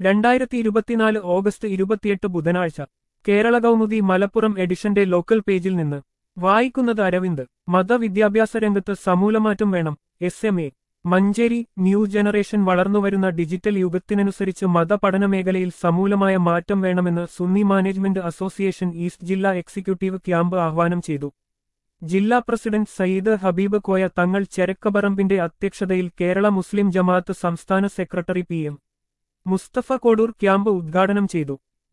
രണ്ടായിരത്തി ഇരുപത്തിനാല് ഓഗസ്റ്റ് ഇരുപത്തിയെട്ട് ബുധനാഴ്ച കേരള കൗമുദി മലപ്പുറം എഡിഷന്റെ ലോക്കൽ പേജിൽ നിന്ന് വായിക്കുന്നത് അരവിന്ദ് മതവിദ്യാഭ്യാസ രംഗത്ത് സമൂലമാറ്റം വേണം S M A Manjeri new generation വളർന്നുവരുന്ന ഡിജിറ്റൽ യുഗത്തിനനുസരിച്ച് മതപഠന മേഖലയിൽ സമൂലമായ മാറ്റം വേണമെന്ന് സുന്നി മാനേജ്മെന്റ് അസോസിയേഷൻ ഈസ്റ്റ് ജില്ലാ എക്സിക്യൂട്ടീവ് ക്യാമ്പ് ആഹ്വാനം ചെയ്തു ജില്ലാ പ്രസിഡന്റ് സയ്യിദ് ഹബീബ് കോയ തങ്ങൾ ചെരക്കബറമ്പിന്റെ അധ്യക്ഷതയിൽ കേരള മുസ്ലിം ജമാഅത്ത് സംസ്ഥാന secretary P M Mustafa Kodur camp ഉദ്ഘാടനം ചെയ്തു